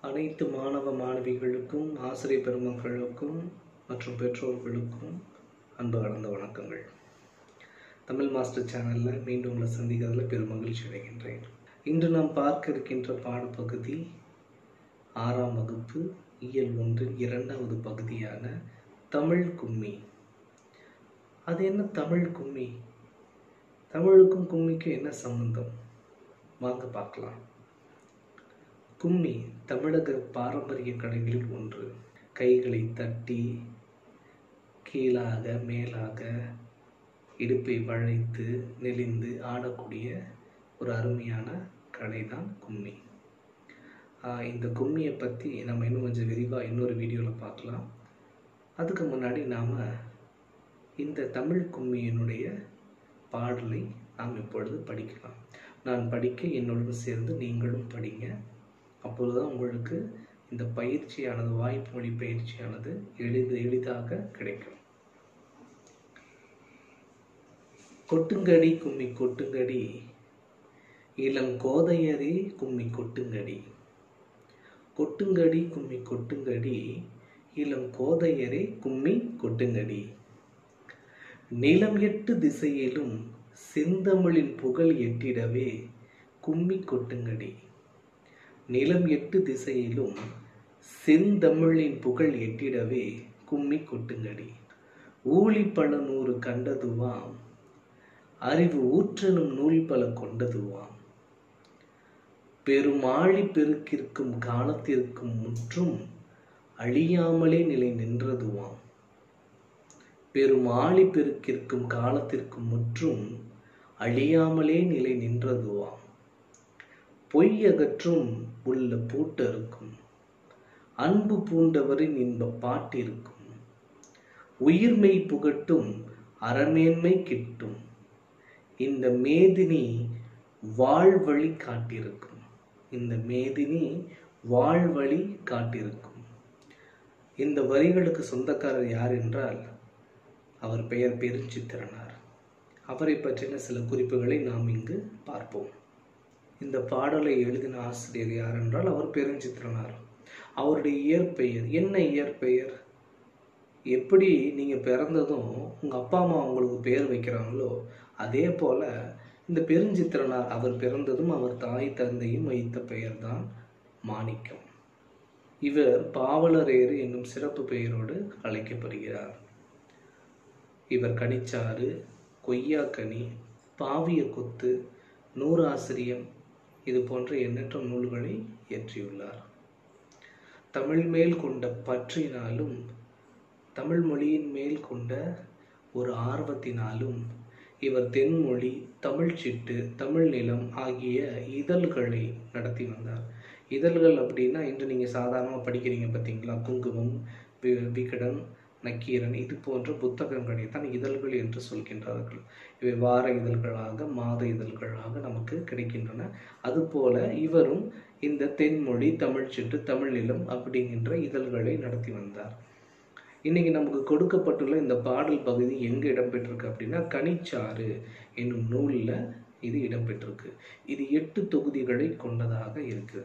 அனைத்து மாணவ மாணவிகளுக்கும் ஆசிரியர் பெருமக்களுக்கும் மற்றும் பெற்றோர்களுக்கும் அன்பு கலந்த வணக்கங்கள் தமிழ் மாஸ்டர் சேனலில் மீண்டும் உங்களை சந்திக்கிறதுல பெரும் மகிழ்ச்சி அடைகின்றேன் இன்று நாம் பார்க்க இருக்கின்ற பாடப்பகுதி ஆறாம் வகுப்பு இயல் ஒன்றில் இரண்டாவது பகுதியான தமிழ் கும்மி அது என்ன தமிழ் கும்மி தமிழுக்கும் கும்மிக்கும் என்ன சம்பந்தம் வாங்க பார்க்கலாம் கும்மி தமிழக பாரம்பரிய கலைகளில் ஒன்று கைகளை தட்டி கீழாக மேலாக இடுப்பை வளைத்து நெளிந்து ஆடக்கூடிய ஒரு அருமையான கலை தான் கும்மி ஆஹ் இந்த கும்மியை பற்றி நம்ம இன்னும் கொஞ்சம் விரிவாக இன்னொரு வீடியோவில் பார்க்கலாம் அதுக்கு முன்னாடி நாம் இந்த தமிழ் கும்மியினுடைய பாடலை நாம் இப்பொழுது படிக்கலாம் நான் படிக்க என்னுடன் சேர்ந்து நீங்களும் படிங்க அப்பொழுதுதான் உங்களுக்கு இந்த பயிற்சியானது வாய்ப்பு மொழி பயிற்சியானது எளிது எளிதாக கிடைக்கும் கொட்டுங்கடி கும்மி கொட்டுங்கடி இளம் கோதையரே கும்மி கொட்டுங்கடி கொட்டுங்கடி கும்மி கொட்டுங்கடி இளம் கோதையரே கும்மி கொட்டுங்கடி நிலம் எட்டு திசையிலும் செந்தமிழின் புகழ் எட்டிடவே கும்மி கொட்டுங்கடி நிலம் எட்டு திசையிலும் செந்தமிழின் புகழ் எட்டிடவே கும்மி கொட்டுங்கடி ஊழி பல நூறு கண்டதுவாம் அறிவு ஊற்றனும் நூல் பல கொண்டதுவாம் பெருமாழி பெருக்கிற்கும் காலத்திற்கும் முற்றும் அழியாமலே நிலை நின்றதுவாம் பெரும் ஆழி பெருக்கிற்கும் காலத்திற்கும் முற்றும் அழியாமலே நிலை நின்றதுவாம் பொய் அகற்றும் உள்ள பூட்டருக்கும் அன்பு பூண்டவரின் இன்ப பாட்டிருக்கும் உயிர்மை புகட்டும் அறமேன்மை கிட்டும் இந்த மேதினி வாழ்வழி காட்டிருக்கும் இந்த மேதினி வாழ்வழி காட்டிருக்கும் இந்த வரிகளுக்கு சொந்தக்காரர் யார் என்றால் அவர் பெயர் பெருஞ்சித்திரனார் அவரை பற்றின சில குறிப்புகளை நாம் இங்கு பார்ப்போம் இந்த பாடலை எழுதின ஆசிரியர் யார் என்றால் அவர் பெருஞ்சித்திரனார் அவருடைய இயற்பெயர் என்ன இயற்பெயர் எப்படி நீங்கள் பிறந்ததும் உங்கள் அப்பா அம்மா உங்களுக்கு பெயர் வைக்கிறாங்களோ அதே போல் இந்த பெருஞ்சித்திரனார் அவர் பிறந்ததும் அவர் தாய் தந்தையும் வைத்த பெயர்தான் மாணிக்கம் இவர் பாவலரேறு என்னும் சிறப்பு பெயரோடு அழைக்கப்படுகிறார் இவர் கனிச்சாறு கொய்யாக்கனி பாவிய கொத்து நூறாசிரியம் இது போன்ற எண்ணற்ற நூல்களை இயற்றியுள்ளார் தமிழ் மேல் கொண்ட பற்றினாலும் தமிழ் மொழியின் மேல் கொண்ட ஒரு ஆர்வத்தினாலும் இவர் தென்மொழி தமிழ் சிட்டு தமிழ் நிலம் ஆகிய இதழ்களை நடத்தி வந்தார் இதழ்கள் அப்படின்னா இன்று நீங்கள் சாதாரணமாக படிக்கிறீங்க பார்த்தீங்களா குங்குமம் வி- விகடன் நக்கீரன் இது போன்ற புத்தகங்களை தான் இதழ்கள் என்று சொல்கின்றார்கள் இவை வார இதழ்களாக மாத இதழ்களாக நமக்கு கிடைக்கின்றன அதுபோல இவரும் இந்த தென்மொழி தமிழ் சிட்டு தமிழ் நிலம் அப்படிங்கின்ற இதழ்களை நடத்தி வந்தார் இன்னைக்கு நமக்கு கொடுக்கப்பட்டுள்ள இந்த பாடல் பகுதி எங்கே இடம்பெற்றிருக்கு அப்படின்னா கனிச்சாறு என்னும் நூலில் இது இடம்பெற்றிருக்கு இது எட்டு தொகுதிகளை கொண்டதாக இருக்கு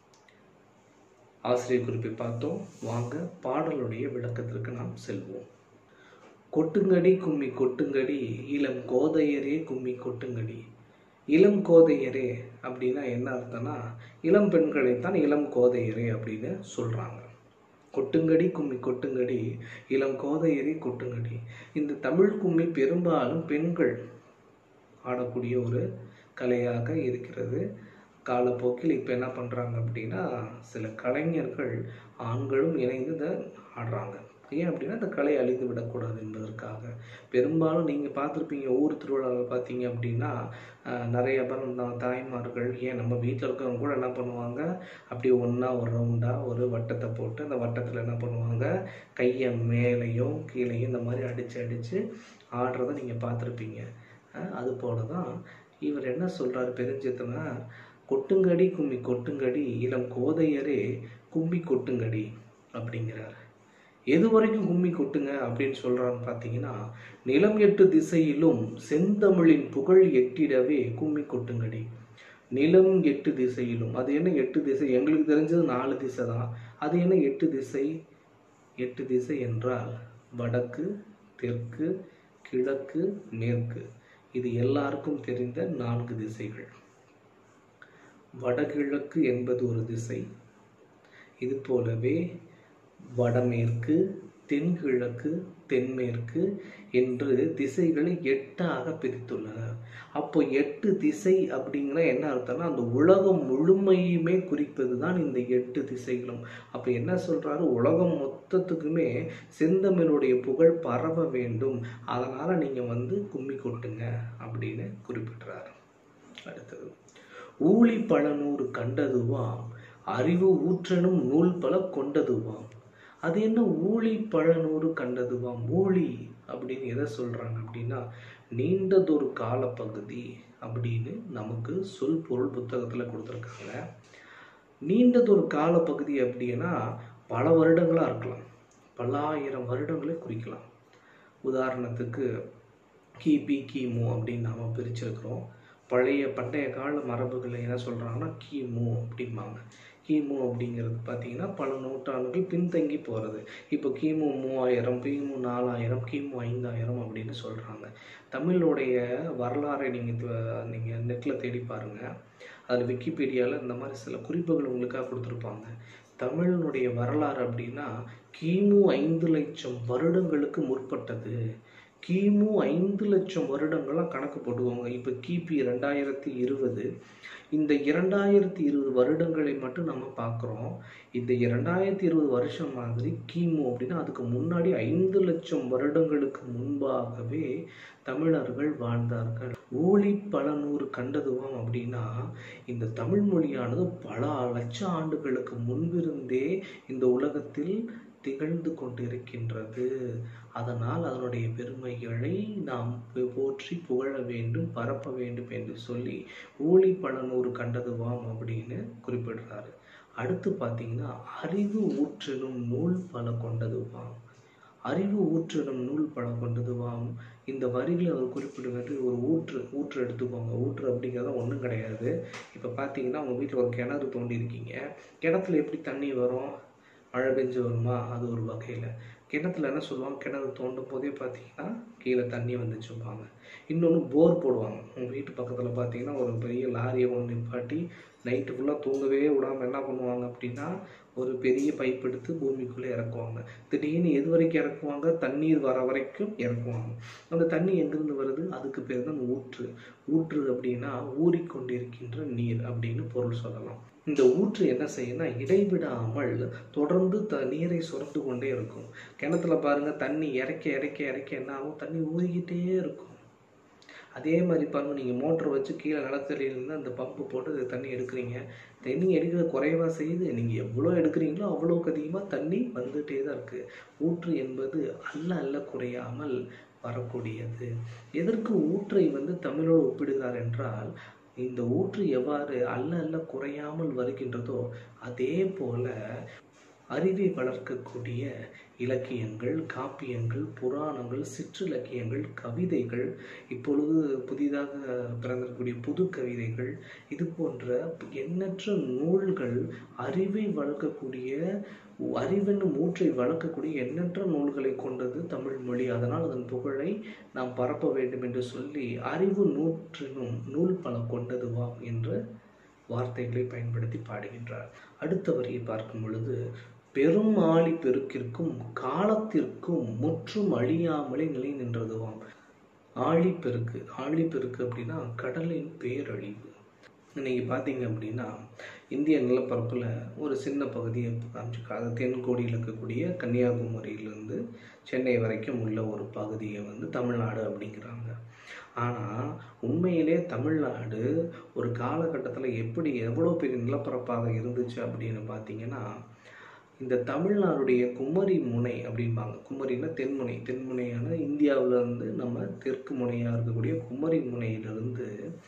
ஆசிரியர் குறிப்பை பார்த்தோம் வாங்க பாடலுடைய விளக்கத்திற்கு நாம் செல்வோம் கொட்டுங்கடி கும்மி கொட்டுங்கடி இளம் கோதையரே கும்மி கொட்டுங்கடி இளம் கோதையரே அப்படின்னா என்ன அர்த்தம்னா இளம் பெண்களைத்தான் இளம் கோதையரே அப்படின்னு சொல்றாங்க கொட்டுங்கடி கும்மி கொட்டுங்கடி இளம் கோதையரே கொட்டுங்கடி இந்த தமிழ் கும்மி பெரும்பாலும் பெண்கள் ஆடக்கூடிய ஒரு கலையாக இருக்கிறது காலப்போக்கில் இப்போ என்ன பண்ணுறாங்க அப்படின்னா சில கலைஞர்கள் ஆண்களும் இணைந்து இதை ஆடுறாங்க ஏன் அப்படின்னா இந்த கலை அழிந்து விடக்கூடாது என்பதற்காக பெரும்பாலும் நீங்கள் பார்த்துருப்பீங்க ஊர் திருவிழாவில் பார்த்தீங்க அப்படின்னா ஆஹ், நிறைய பேர் நம்ம தாய்மார்கள் ஏன் நம்ம வீட்டில் இருக்கிறவங்க கூட என்ன பண்ணுவாங்க அப்படியே ஒன்றா ஒரு ரவுண்டாக ஒரு வட்டத்தை போட்டு அந்த வட்டத்தில் என்ன பண்ணுவாங்க கையை மேலேயும் கீழேயும் இந்த மாதிரி அடித்து அடித்து ஆடுறதை நீங்கள் பார்த்துருப்பீங்க அஹ் அது போல தான் இவர் என்ன சொல்றாரு பெருஞ்சித்தனா கொட்டுங்கடி கும்மி கொட்டுங்கடி இளம் கோதையரே கும்மி கொட்டுங்கடி அப்படிங்கிறார் எது வரைக்கும் கும்மி கொட்டுங்க அப்படின்னு சொல்றான்னு பார்த்தீங்கன்னா நிலம் எட்டு திசையிலும் செந்தமிழின் புகழ் எட்டிடவே கும்மி கொட்டுங்கடி நிலம் எட்டு திசையிலும் அது என்ன எட்டு திசை எங்களுக்கு தெரிஞ்சது நாலு திசை தான் அது என்ன எட்டு திசை எட்டு திசை என்றால் வடக்கு தெற்கு கிழக்கு மேற்கு இது எல்லாருக்கும் தெரிந்த நான்கு திசைகள் வடகிழக்கு என்பது ஒரு திசை இது போலவே வடமேற்கு தென்கிழக்கு தென்மேற்கு என்று திசைகளை எட்டாக பிரித்துள்ளனர் அப்போ எட்டு திசை அப்படிங்கிற என்ன அர்த்தம்னா அந்த உலகம் முழுமையுமே குறிப்பது தான் இந்த எட்டு திசைகளும் அப்போ என்ன சொல்றாரு உலகம் மொத்தத்துக்குமே செந்தமிழுடைய புகழ் பரவ வேண்டும் அதனால நீங்க வந்து கும்மி கொட்டுங்க அப்படின்னு குறிப்பிடுறாரு அடுத்தது ஊழி பழநூறு கண்டதுவாம் அறிவு ஊற்றனும் நூல் பல கொண்டதுவாம் அது என்ன ஊழி பழநூறு கண்டதுவாம் ஊழி அப்படின்னு எதை சொல்றாங்க அப்படின்னா நீண்டதொரு காலப்பகுதி அப்படின்னு நமக்கு சொல் பொருள் புத்தகத்தில் கொடுத்துருக்காங்க நீண்டதொரு காலப்பகுதி அப்படின்னா பல வருடங்களாக இருக்கலாம் பல்லாயிரம் வருடங்களை குறிக்கலாம் உதாரணத்துக்கு கிபி கிமு அப்படின்னு நாம் பிரிச்சிருக்கிறோம் பழைய பண்டைய கால மரபுகளை என்ன சொல்கிறாங்கன்னா கிமு அப்படிம்பாங்க கிமு அப்படிங்கிறது பார்த்தீங்கன்னா பல நூற்றாண்டுகள் பின்தங்கி போகிறது இப்போ கிமு மூவாயிரம் கிமு நாலாயிரம் கிமு ஐந்தாயிரம் அப்படின்னு சொல்கிறாங்க தமிழுடைய வரலாறை நீங்கள் நீங்கள் நெட்டில் தேடி பாருங்கள் அதில் விக்கிபீடியாவில் இந்த மாதிரி சில குறிப்புகள் உங்களுக்காக கொடுத்துருப்பாங்க தமிழினுடைய வரலாறு அப்படின்னா கிமு ஐந்து லட்சம் வருடங்களுக்கு முற்பட்டது கிமு ஐந்து லட்சம் வருடங்களாக கணக்கு போட்டுக்கோங்க இப்போ கிபி ரெண்டாயிரத்தி இருபது இந்த இரண்டாயிரத்தி இருபது வருடங்களை மட்டும் நம்ம பார்க்குறோம் இந்த இரண்டாயிரத்தி இருபது வருஷம் மாதிரி கிமு அப்படின்னா அதுக்கு முன்னாடி ஐந்து லட்சம் வருடங்களுக்கு முன்பாகவே தமிழர்கள் வாழ்ந்தார்கள் ஊழி பல நூறு கண்டதுவாம் அப்படின்னா இந்த தமிழ் மொழியானது பல லட்சம் ஆண்டுகளுக்கு முன்பிருந்தே இந்த உலகத்தில் திகழ்ந்து கொண்டிருக்கின்றது அதனால் அதனுடைய பெருமைகளை நாம் போற்றி புகழ வேண்டும் பரப்ப வேண்டும் என்று சொல்லி ஊழி பழநூறு கண்டதுவாம் அப்படின்னு குறிப்பிடுறாரு அடுத்து பார்த்தீங்கன்னா அறிவு ஊற்றெனும் நூல் பல கொண்டதுவாம் அறிவு ஊற்றெனும் நூல் பல கொண்டதுவாம் இந்த வரிகளை அவர் குறிப்பிடுவது ஒரு ஊற்று ஊற்று எடுத்துக்கோங்க ஊற்று அப்படிங்கிறது ஒன்றும் கிடையாது இப்போ பார்த்தீங்கன்னா உங்கள் வீட்டில் ஒரு கிணறு தோண்டி இருக்கீங்க கிணத்துல எப்படி தண்ணி வரும் மழை பெஞ்சு வருமா அது ஒரு வகையில் கிணத்துல என்ன சொல்லுவாங்க கிணறு தோண்டும் போதே பார்த்தீங்கன்னா கீழே தண்ணி வந்துச்சுப்பாங்க இன்னொன்று போர் போடுவாங்க உங்கள் வீட்டு பக்கத்தில் பார்த்தீங்கன்னா ஒரு பெரிய லாரியை கொண்டு நிப்பாட்டி நைட்டு ஃபுல்லாக தூங்கவே விடாமல் என்ன பண்ணுவாங்க அப்படின்னா ஒரு பெரிய பைப் எடுத்து பூமிக்குள்ளே இறக்குவாங்க திடீர்னு எது வரைக்கும் இறக்குவாங்க தண்ணீர் வர வரைக்கும் இறக்குவாங்க அந்த தண்ணி எங்கேருந்து வருது அதுக்கு பேர் தான் ஊற்று ஊற்று அப்படின்னா ஊறிக்கொண்டிருக்கின்ற நீர் அப்படின்னு பொருள் சொல்லலாம் இந்த ஊற்று என்ன செய்யும்னா இடைவிடாமல் தொடர்ந்து த நீரை சுரந்து கொண்டே இருக்கும் கிணத்துல பாருங்க தண்ணி இறக்க இறக்க இறக்க என்ன ஆகும் தண்ணி ஊறிக்கிட்டே இருக்கும் அதே மாதிரி பாருங்க நீங்கள் மோட்டர் வச்சு கீழே நிலத்தடியிலேருந்து அந்த பம்பு போட்டு தண்ணி எடுக்கிறீங்க தண்ணி எடுக்கிறது குறைவா செய்யுது நீங்கள் எவ்வளோ எடுக்கிறீங்களோ அவ்வளோக்கு அதிகமாக தண்ணி வந்துகிட்டே தான் இருக்குது ஊற்று என்பது அல்ல அல்ல குறையாமல் வரக்கூடியது எதற்கு ஊற்றை வந்து தமிழோடு ஒப்பிடுகிறார் என்றால் இந்த ஊற்று எவ்வாறு அல்ல அல்ல குறையாமல் வருகின்றதோ அதே போல அறிவை வளர்க்கக்கூடிய இலக்கியங்கள் காப்பியங்கள் புராணங்கள் சிற்றிலக்கியங்கள் கவிதைகள் இப்பொழுது புதிதாக பிறந்திருக்கக்கூடிய புது கவிதைகள் இது போன்ற எண்ணற்ற நூல்கள் அறிவை வளர்க்கக்கூடிய அறிவென்னும் ஊற்றை வளர்க்கக்கூடிய எண்ணற்ற நூல்களை கொண்டது தமிழ் மொழி அதனால் அதன் புகழை நாம் பரப்ப வேண்டும் என்று சொல்லி அறிவு நூற்றினும் நூல் பல கொண்டதுவாம் என்ற வார்த்தைகளை பயன்படுத்தி பாடுகின்றார் அடுத்த வரியை பார்க்கும் பொழுது பெரும் ஆழி பெருக்கிற்கும் காலத்திற்கும் முற்றும் அழியாமலே நிலை நின்றதுவாம் ஆழிப்பெருக்கு ஆழிப்பெருக்கு அப்படின்னா கடலின் பேரழிவு இன்னைக்கு பார்த்தீங்க அப்படின்னா இந்திய நிலப்பரப்பில் ஒரு சின்ன பகுதியை காமிச்சிருக்காங்க தென்கோடியில் இருக்கக்கூடிய கன்னியாகுமரியிலேருந்து சென்னை வரைக்கும் உள்ள ஒரு பகுதியை வந்து தமிழ்நாடு அப்படிங்கிறாங்க ஆனால் உண்மையிலே தமிழ்நாடு ஒரு காலகட்டத்தில் எப்படி எவ்வளோ பெரிய நிலப்பரப்பாக இருந்துச்சு அப்படின்னு பார்த்தீங்கன்னா இந்த தமிழ்நாடுடைய குமரி முனை அப்படிம்பாங்க குமரினா தென்முனை தென்முனையான இந்தியாவில் இருந்து நம்ம தெற்கு முனையாக இருக்கக்கூடிய குமரி முனையிலிருந்து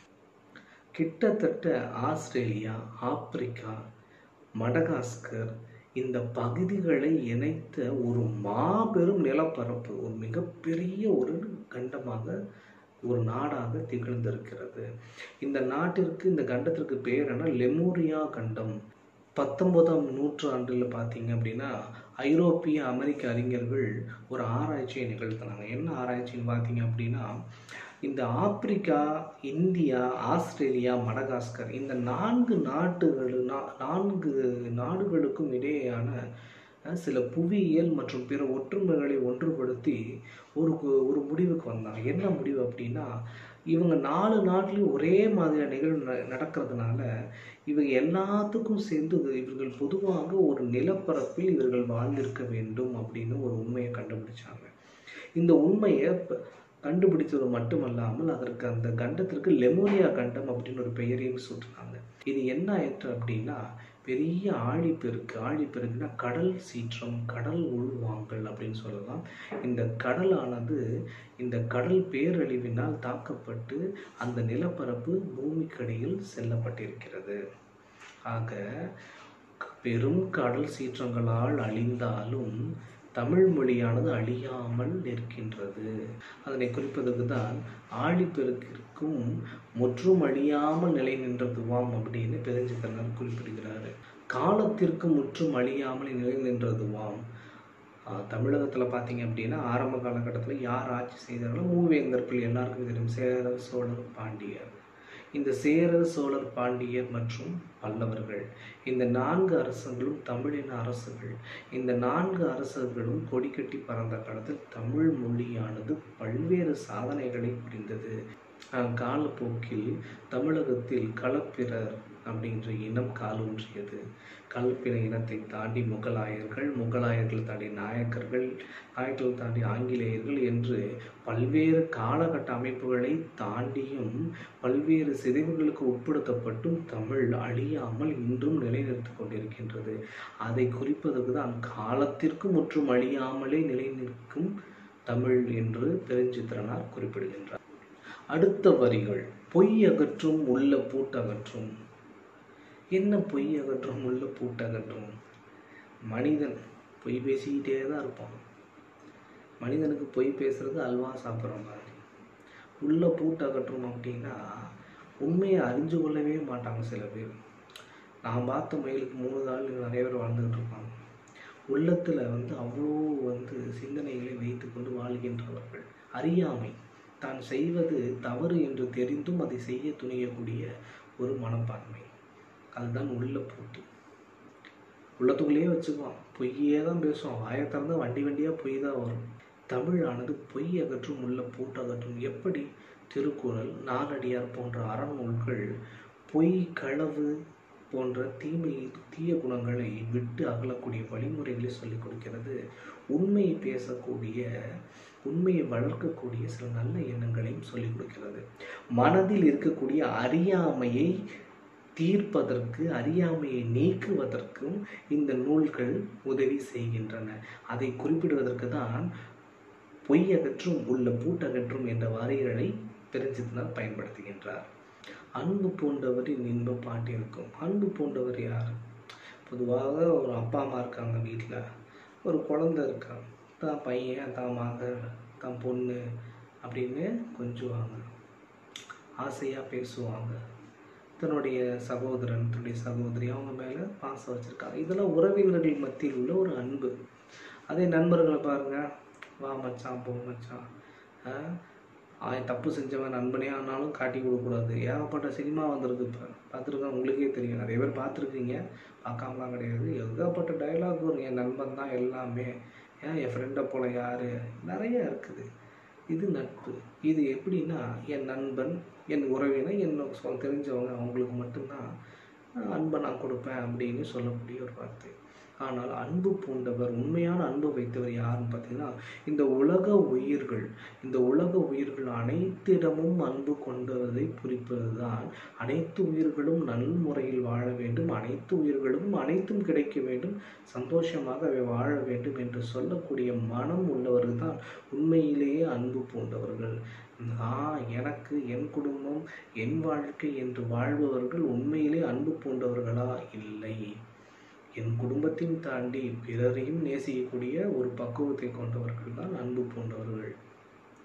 கிட்டத்தட்ட ஆஸ்திரேலியா ஆப்பிரிக்கா மடகாஸ்கர் இந்த பகுதிகளை இணைத்த ஒரு மாபெரும் நிலப்பரப்பு ஒரு மிகப்பெரிய ஒரு கண்டமாக ஒரு நாடாக திகழ்ந்திருக்கிறது இந்த நாட்டிற்கு இந்த கண்டத்திற்கு பேர் என்ன லெமூரியா கண்டம் பத்தொன்பதாம் நூற்றாண்டில் பார்த்தீங்க அப்படின்னா ஐரோப்பிய அமெரிக்க அறிஞர்கள் ஒரு ஆராய்ச்சியை நிகழ்த்தினாங்க என்ன ஆராய்ச்சின்னு பார்த்தீங்க அப்படின்னா இந்த ஆப்பிரிக்கா இந்தியா ஆஸ்திரேலியா மடகாஸ்கர் இந்த நான்கு நாட்டுகள் நா- நான்கு நாடுகளுக்கும் இடையேயான அஹ், சில புவியியல் மற்றும் பிற ஒற்றுமைகளை ஒன்றுபடுத்தி ஒரு கு- ஒரு முடிவுக்கு வந்தாங்க என்ன முடிவு அப்படின்னா இவங்க நாலு நாட்டிலையும் ஒரே மாதிரியான நிகழ்வு ந- நடக்கிறதுனால இவங்க எல்லாத்துக்கும் சேர்ந்து இது- இவர்கள் பொதுவாக ஒரு நிலப்பரப்பில் இவர்கள் வாழ்ந்திருக்க வேண்டும் அப்படின்னு ஒரு உண்மையை கண்டுபிடிச்சாங்க இந்த உண்மையை ப- கண்டுபிடிச்சது மட்டுமல்லாமல் அதற்கு அந்த கண்டத்திற்கு லெமோரியா கண்டம் அப்படின்னு ஒரு பெயரையும் சூட்டினாங்க இது என்ன ஆயிற்று அப்படின்னா பெரிய ஆழிப்பெருக்கு ஆழிப்பெருக்குன்னா கடல் சீற்றம் கடல் உள்வாங்கல் அப்படின்னு சொல்லலாம் இந்த கடலானது இந்த கடல் பேரழிவினால் தாக்கப்பட்டு அந்த நிலப்பரப்பு பூமிக்கடியில் செல்லப்பட்டிருக்கிறது ஆக பெரும் கடல் சீற்றங்களால் அழிந்தாலும் தமிழ் மொழியானது அழியாமல் நிற்கின்றது அதனை குறிப்பதற்கு தான் ஆழிப்பெருக்கிற்கும் முற்றும் அழியாமல் நிலை நின்றதுவாம் அப்படின்னு பெருஞ்சித்தனர் குறிப்பிடுகிறாரு காலத்திற்கு முற்றும் அழியாமல் நிலை நின்றதுவாம் ஆஹ் தமிழகத்தில் பார்த்தீங்க அப்படின்னா ஆரம்ப காலகட்டத்தில் யார் ஆட்சி செய்தார்களோ மூவேந்தர்கள் எல்லாருக்கும் தெரியும் சேர சோழர் பாண்டியர் இந்த சேரர் சோழர் பாண்டியர் மற்றும் பல்லவர்கள் இந்த நான்கு அரசர்களும் தமிழின அரசுகள் இந்த நான்கு அரசர்களும் கொடிக்கட்டி பறந்த காலத்தில் தமிழ் மொழியானது பல்வேறு சாதனைகளை புரிந்தது ஆஹ் காலப்போக்கில் தமிழகத்தில் களப்பிரர் அப்படின்ற இனம் காலூன்றியது கலப்பின இனத்தை தாண்டி முகலாயர்கள் முகலாயர்கள் தாண்டி நாயக்கர்கள் நாயக்கர்கள் தாண்டி ஆங்கிலேயர்கள் என்று பல்வேறு காலகட்ட அமைப்புகளை தாண்டியும் பல்வேறு சிதைவுகளுக்கு உட்படுத்தப்பட்டும் தமிழ் அழியாமல் இன்றும் நிலைநிறுத்தி கொண்டிருக்கின்றது அதை குறிப்பதற்கு தான் காலத்திற்கு முற்றும் அழியாமலே நிலை நிற்கும் தமிழ் என்று பெருஞ்சித்திரனார் குறிப்பிடுகின்றார் அடுத்த வரிகள் பொய் அகற்றும் உள்ள பூட்டகற்றும் என்ன பொய் அகற்றும் உள்ள பூட்டகற்றும் மனிதன் பொய் பேசிக்கிட்டே தான் இருப்பான் மனிதனுக்கு பொய் பேசுறது அல்வா சாப்பிட்ற மாதிரி உள்ள பூட்டகற்றும் அப்படின்னா உண்மையை அறிஞ்சு கொள்ளவே மாட்டாங்க சில பேர் நான் பார்த்த மயிலுக்கு மூணு கால் நிறைய பேர் வாழ்ந்துகிட்டு இருப்பாங்க உள்ளத்தில் வந்து அவ்வளோ வந்து சிந்தனைகளை வைத்துக்கொண்டு வாழ்கின்றவர்கள் அறியாமை தான் செய்வது தவறு என்று தெரிந்தும் அதை செய்ய துணியக்கூடிய ஒரு மனப்பான்மை அதுதான் உள்ள பூட்டு உள்ளத்துக்குள்ளேயே வச்சுக்குவான் பொய்யே தான் பேசுவான் வாயை திறந்தா வண்டி வண்டியாக பொய் தான் வரும் தமிழானது பொய் அகற்றும் உள்ள பூட்டு அகற்றும் எப்படி திருக்குறள் நாலடியார் போன்ற அறநூல்கள் பொய் களவு போன்ற தீமை தீய குணங்களை விட்டு அகலக்கூடிய வழிமுறைகளை சொல்லிக் கொடுக்கிறது உண்மையை பேசக்கூடிய உண்மையை வளர்க்கக்கூடிய சில நல்ல எண்ணங்களையும் சொல்லிக் கொடுக்கிறது மனதில் இருக்கக்கூடிய அறியாமையை தீர்ப்பதற்கு அறியாமையை நீக்குவதற்கும் இந்த நூல்கள் உதவி செய்கின்றன அதை குறிப்பிடுவதற்கு தான் பொய் அகற்றும் உள்ள பூட்டகற்றும் என்ற வாரிகளை பெருஞ்சித்தினார் பயன்படுத்துகின்றார் அன்பு பூண்டவரின் இன்ப பாட்டு இருக்கும் அன்பு பூண்டவர் யார் பொதுவாக ஒரு அப்பா அம்மா இருக்காங்க வீட்டில் ஒரு குழந்தை இருக்கான் தான் பையன் தான் மகன் தான் பொண்ணு அப்படின்னு கொஞ்சுவாங்க ஆசையாக பேசுவாங்க தன்னுடைய சகோதரன் தன்னுடைய சகோதரி அவங்க மேலே பாசம் வச்சுருக்காங்க இதெல்லாம் உறவினர்கள் மத்தியில் உள்ள ஒரு அன்பு அதே நண்பர்களை பாருங்க வா மச்சான் போ மச்சான் ஆ, அவன் தப்பு செஞ்சவன் நண்பனே ஆனாலும் காட்டி கொடுக்கக்கூடாது ஏகப்பட்ட சினிமா வந்திருக்கு இப்போ பார்த்துருக்கேன் உங்களுக்கே தெரியும் நிறைய பேர் பார்த்துருக்கீங்க பார்க்காமலாம் கிடையாது ஏகப்பட்ட டைலாக் வரும் என் நண்பன் தான் எல்லாமே ஏன் என் ஃப்ரெண்டை போல யார் நிறைய இருக்குது இது நட்பு இது எப்படின்னா என் நண்பன் என் உறவினர் என் சொ- தெரிஞ்சவங்க அவங்களுக்கு மட்டும்தான் அஹ், அன்பை நான் கொடுப்பேன் அப்படின்னு சொல்லக்கூடிய ஒரு வார்த்தை ஆனால் அன்பு பூண்டவர் உண்மையான அன்பு வைத்தவர் யாருன்னு பார்த்தீங்கன்னா இந்த உலக உயிர்கள் இந்த உலக உயிர்கள் அனைத்திடமும் அன்பு கொண்டதை குறிப்பது தான் அனைத்து உயிர்களும் நல்முறையில் வாழ வேண்டும் அனைத்து உயிர்களும் அனைத்தும் கிடைக்க வேண்டும் சந்தோஷமாக அவை வாழ வேண்டும் என்று சொல்லக்கூடிய மனம் உள்ளவர்கள் தான் உண்மையிலேயே அன்பு பூண்டவர்கள் நான் எனக்கு என் குடும்பம் என் வாழ்க்கை என்று வாழ்பவர்கள் உண்மையிலே அன்பு பூண்டவர்களா இல்லை என் குடும்பத்தையும் தாண்டி பிறரையும் நேசிக்கக்கூடிய ஒரு பக்குவத்தை கொண்டவர்கள் தான் அன்பு பூண்டவர்கள்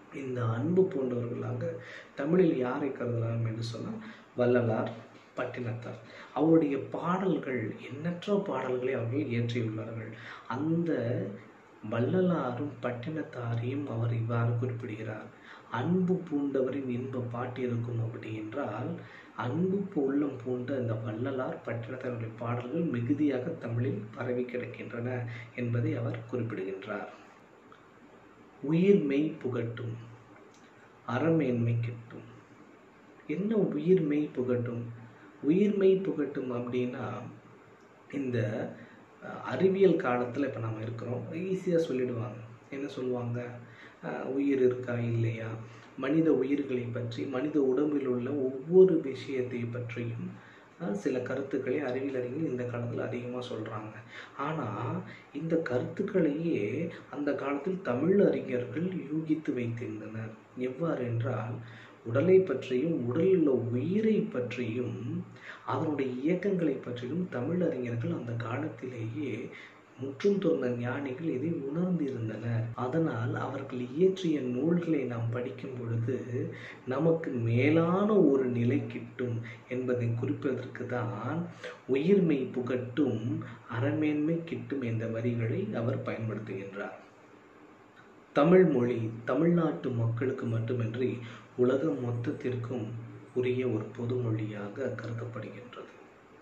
இந்த அன்பு போன்றவர்களாக தமிழில் யாரை கருதலாம் என்று சொன்னால் வள்ளலார் பட்டினத்தார் அவருடைய பாடல்கள் எண்ணற்ற பாடல்களை அவர்கள் இயற்றியுள்ளார்கள் அந்த வள்ளலாரும் பட்டினத்தாரையும் அவர் இவ்வாறு குறிப்பிடுகிறார் அன்பு பூண்டவரின் இன்ப பாட்டு இருக்கும் அப்படி என்றால் அன்பு உள்ளம் பூண்ட இந்த வள்ளலார் பட்டினத்தாருடைய பாடல்கள் மிகுதியாக தமிழில் பரவி கிடக்கின்றன என்பதை அவர் குறிப்பிடுகின்றார் உயிர் மெய் புகட்டும் அறமேன்மை கிட்டும் என்ன உயிர் மெய் புகட்டும் உயிர் மெய் புகட்டும் அப்படின்னா இந்த அஹ், அறிவியல் காலத்தில் இப்போ நம்ம இருக்கிறோம் ஈஸியாக சொல்லிடுவாங்க என்ன சொல்லுவாங்க அஹ், உயிர் இருக்கா இல்லையா மனித உயிர்களை பற்றி மனித உடம்பில் உள்ள ஒவ்வொரு விஷயத்தை பற்றியும் அஹ், சில கருத்துக்களை அறிவியல் அறிஞர்கள் இந்த காலத்தில் அதிகமாக சொல்கிறாங்க ஆனால் இந்த கருத்துக்களையே அந்த காலத்தில் தமிழ் அறிஞர்கள் யூகித்து வைத்திருந்தனர் எவ்வாறு என்றால் உடலை பற்றியும் உடலில் உள்ள உயிரை பற்றியும் அதனுடைய இயக்கங்களை பற்றியும் தமிழ் அறிஞர்கள் அந்த காலத்திலேயே முற்றும் துறந்த ஞானிகள் இதை உணர்ந்திருந்தனர் அதனால் அவர்கள் இயற்றிய நூல்களை நாம் படிக்கும் பொழுது நமக்கு மேலான ஒரு நிலை கிட்டும் என்பதை குறிப்பதற்கு தான் உயிர்மை புகட்டும் அறமேன்மை கிட்டும் என்ற வரிகளை அவர் பயன்படுத்துகின்றார் தமிழ் மொழி தமிழ்நாட்டு மக்களுக்கு மட்டுமின்றி உலகம் மொத்தத்திற்கும் உரிய ஒரு பொது மொழியாக கருதப்படுகின்றது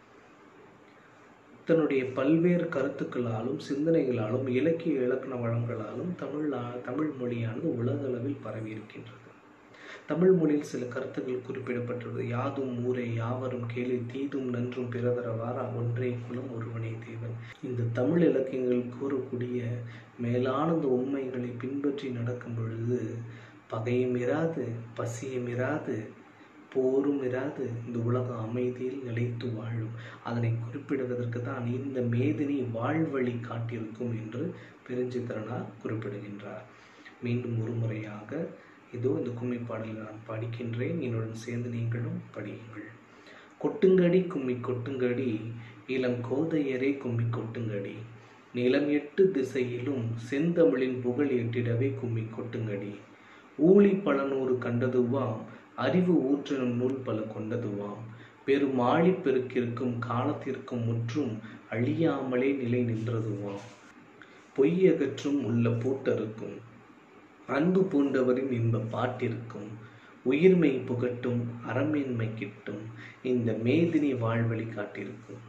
தன்னுடைய பல்வேறு கருத்துக்களாலும் சிந்தனைகளாலும் இலக்கிய இலக்கண வளங்களாலும் தமிழ் தமிழ் மொழியானது உலகளவில் பரவி இருக்கின்றது தமிழ் மொழியில் சில கருத்துக்கள் குறிப்பிடப்பட்டுள்ளது யாதும் ஊரே யாவரும் கேலி தீதும் நன்றும் பிறதரவாரா ஒன்றே குலம் ஒருவனே தேவன் இந்த தமிழ் இலக்கியங்கள் கூறக்கூடிய மேலான இந்த உண்மைகளை பின்பற்றி நடக்கும் பொழுது பகையும் இராது பசியும் இராது போரும் இராது இந்த உலகம் அமைதியில் நிலைத்து வாழும் அதனை குறிப்பிடுவதற்கு தான் இந்த மேதினி வாழ்வழி காட்டியிருக்கும் என்று பெருஞ்சித்திரனார் குறிப்பிடுகின்றார் மீண்டும் ஒரு முறையாக இதோ இந்த கும்மி பாடலை நான் படிக்கின்றேன் என்னுடன் சேர்ந்து நீங்களும் படியுங்கள் கொட்டுங்கடி கும்மி கொட்டுங்கடி இளம் கோதையரே கும்மி கொட்டுங்கடி நிலம் எட்டு திசையிலும் செந்தமிழின் புகழ் எட்டிடவே கும்மி கொட்டுங்கடி ஊழி பல நூறு கண்டதுவாம் அறிவு ஊற்றனும் நூல் பல கொண்டதுவாம் பெரும் ஆழி பெருக்கிற்கும் காலத்திற்கும் முற்றும் அழியாமலே நிலை நின்றதுவாம் பொய்யகற்றும் உள்ள பூட்டருக்கும் அன்பு பூண்டவரின் இன்ப பாட்டிற்கும் உயிர்மை புகட்டும் அறமேன்மை கிட்டும் இந்த மேதினி வாழ்வழி காட்டியிருக்கும்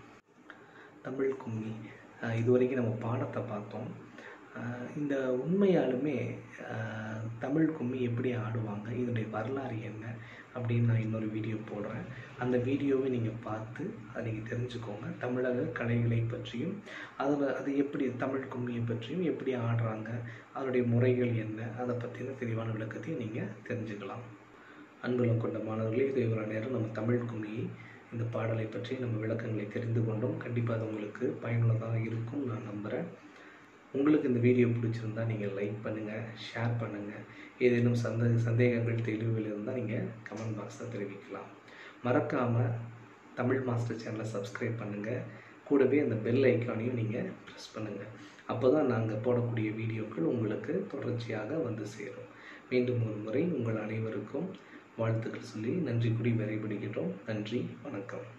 தமிழ் கும்மி அஹ் இதுவரைக்கும் நம்ம பாடத்தை பார்த்தோம் அஹ் இந்த உண்மையாலுமே அஹ் தமிழ் கும்மி எப்படி ஆடுவாங்க இதனுடைய வரலாறு என்ன அப்படின்னு நான் இன்னொரு வீடியோ போடுறேன் அந்த வீடியோவை நீங்கள் பார்த்து அதை நீங்கள் தெரிஞ்சுக்கோங்க தமிழக கலைகளை பற்றியும் அதில் அது எப்படி தமிழ் கும்மியை பற்றியும் எப்படி ஆடுறாங்க அதனுடைய முறைகள் என்ன அதை பற்றின தெளிவான விளக்கத்தையும் நீங்கள் தெரிஞ்சுக்கலாம் அன்புலம் கொண்ட மாணவர்களே இது இவ்வளோ நேரம் நம்ம தமிழ் கும்மியை இந்த பாடலை பற்றி நம்ம விளக்கங்களை தெரிந்து கொண்டோம் கண்டிப்பாக அது உங்களுக்கு பயனுள்ளதாக இருக்கும் நான் நம்புகிறேன் உங்களுக்கு இந்த வீடியோ பிடிச்சிருந்தா நீங்கள் லைக் பண்ணுங்கள் ஷேர் பண்ணுங்கள் ஏதேனும் சந்த சந்தேகங்கள் தெளிவுகள் இருந்தால் நீங்கள் கமெண்ட் பாக்ஸில் தெரிவிக்கலாம் மறக்காமல் தமிழ் மாஸ்டர் சேனலை சப்ஸ்கிரைப் பண்ணுங்கள் கூடவே அந்த பெல் ஐக்கானையும் நீங்கள் ப்ரெஸ் பண்ணுங்கள் அப்போ தான் நாங்கள் போடக்கூடிய வீடியோக்கள் உங்களுக்கு தொடர்ச்சியாக வந்து சேரும் மீண்டும் ஒரு முறை உங்கள் அனைவருக்கும் வாழ்த்துக்கள் சொல்லி நன்றி கூடி விரைபடுகிறோம் நன்றி வணக்கம்